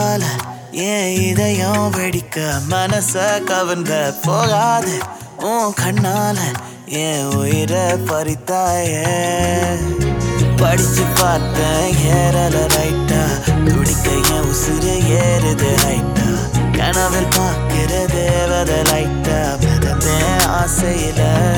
பார்வையால என் இதயம் வெடிக்க மனச கவர்ந்த போகாது உன் கண்ணால என் உயிரை பறித்தாயே படிச்சு பார்த்தேன் ஏறல ரைட்டா துடிக்க என் உசுறு ஏறுது ரைட்டா கனவில் பார்க்கிற தேவதை லைட்டா மிதந்தேன் ஆசையில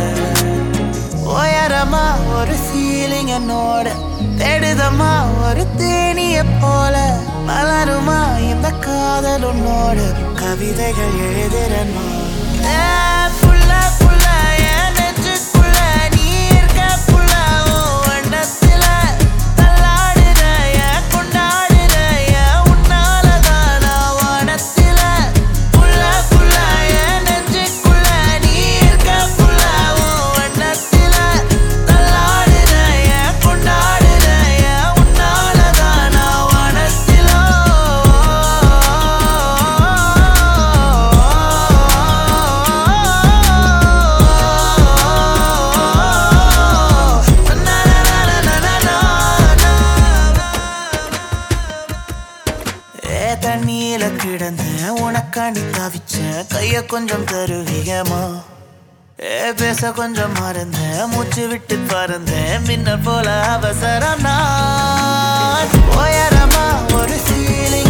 உயரமா ஒரு ஃபீலிங் என்னோட தேடுதமா ஒரு தேனிய போல மலருமா இந்த காதல் உன்னோட கவிதைகள் எழுதுறமா புள்ள புள்ள என் நெஞ்சுக்குள்ள நீ இருக்க புள்ள உன் வண்ணத்தில தள்ளாடுற என் கொண்டாடுற என் உன்னாலதான் நான் வானத்தில புள்ள புள்ள என் நெஞ்சுக்குள்ள நீ இருக்க புள்ள உன் வண்ணத்தில தள்ளாடுற என் கொண்டாடுற என் உன்னாலதான் நான் ஏ தண்ணியில கிடந்தேன் உனக்காண்டி தவிச்சேன் கைய கொஞ்சம் தருவியமா ஏ பேச கொஞ்சம் மறந்தேன் மூச்சு விட்டு பறந்தேன் மின்னல் போல அவசரம் நான் உயரமா ஒரு ஃபீலிங்